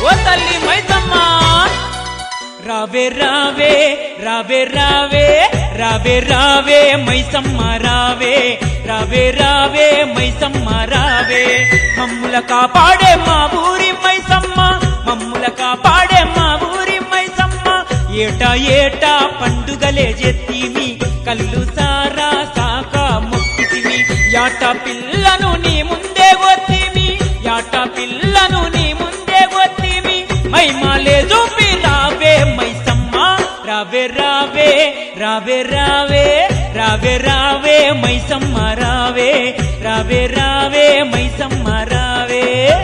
ఓ తల్లి మైసమ్మ రావే రావే రావే రావే రావే రావే మైసమ్మ రావే రావే రావే మైసమ్మ రావే మమ్ముల కాపాడే మా ఊరి మైసమ్మ మమ్ముల కాపాడే మా ఊరి మైసమ్మ ఏటా ఏటా పండుగలే జెత్తిమి కళ్ళు సారా సాక మొక్కితిమి యాట పిల్లను నీ ముందే వత్తిమి యాట పిల్లను నీ ముందే వత్తిమి మైమాలే చూపి రావే మైసమ్మ రావే రావే రావే రావే రావే రావే మైసమ్మ రావే రావే రావే మైసమ్మ రావే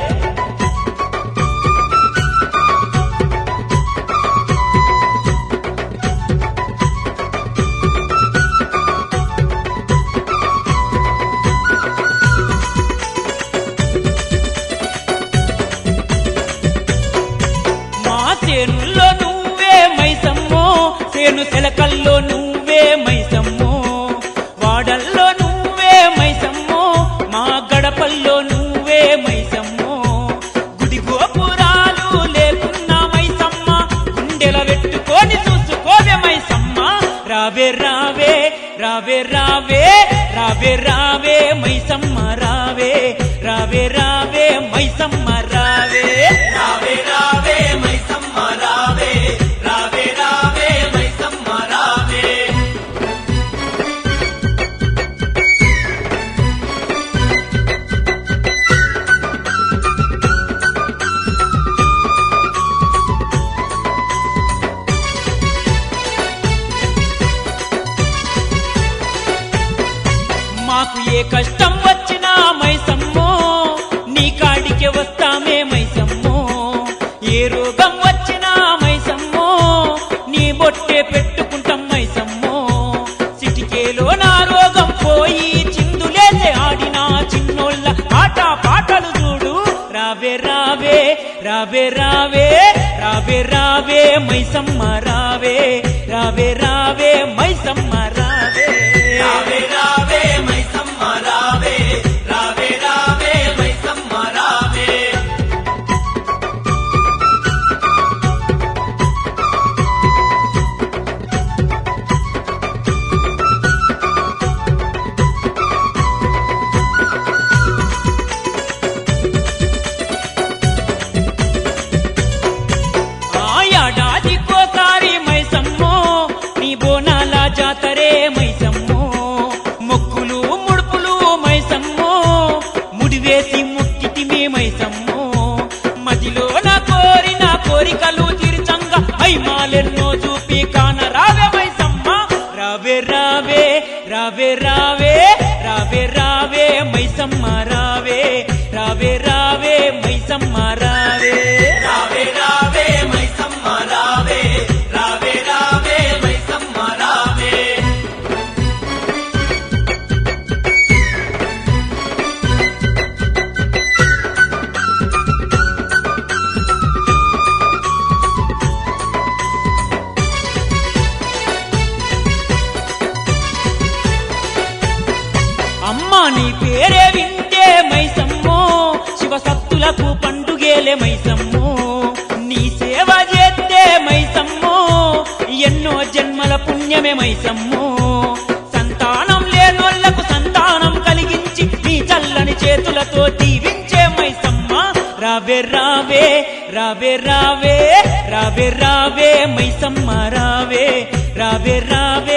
మా చేనుల్లో నువ్వే మైసమ్మో చేను సెలకల్లో నువ్వే మైసమ్మో వాడల్లో నువ్వే మైసమ్మో మా గడపల్లో నువ్వే మైసమ్మో గుడి గోపురాలు లేకున్నా మైసమ్మ గుండెల పెట్టుకొని చూసుకోవే మైసమ్మ రావే రావే రావే రావే రావే రావే మైసమ్మ రావే రావే రావే మైసమ్మ రావే రావే రావే మైసమ్మ రావే రావే రావే మైసమ్మ రావే మాకు ఏ కష్టం వచ్చినా మైసమ్మో నీ కాడికి వస్తామే మైసమ్మో ఏ రోగం వచ్చినా మైసమ్మో నీ బొట్టే పెట్టుకుంటాం మైసమ్మో సిటికేలో నా రోగం పోయి చిందులేసే ఆడిన చిన్నోళ్ళ ఆట పాటలు చూడు రావే రావే రావే రావే రావే రావే మైసమ్మ రావే రావే రావే మైసమ్మ రావే రావే రావే మైసమ్మ రావే రావే రావే మైసమ్మ రావే ఆ ఏడాదికోసారి మైసమ్మో నీ బోనాల జాతరే మైసమ్మో మొక్కులు ముడుపులు మైసమ్మో ముడివేసి ముక్కితిమి మైసమ్మో మదిలో నా కోరిన కోరికలు తీర్చంగా మైమాలెన్నో చూపి కాన రావే మైసమ్మ రావే రావే రావే రావే రావే రావే మైసమ్మ రావే రావే రావే మైసమ్మ రావే రావే రావే మైసమ్మ రావే రావే రావే మైసమ్మ రావే అమ్మా నీ పేరే వింటే మైసమ్మో శివసత్తులకు పండుగేలే మైసమ్మో నీ సేవ చేస్తే మైసమ్మో ఎన్నో జన్మల పుణ్యమే మైసమ్మో సంతానం లేనోళ్లకు సంతానం కలిగించి నీ చల్లని చేతులతో దీవించే మైసమ్మ రావే రావే రావే రావే రావే రావే మైసమ్మ రావే రావే రావే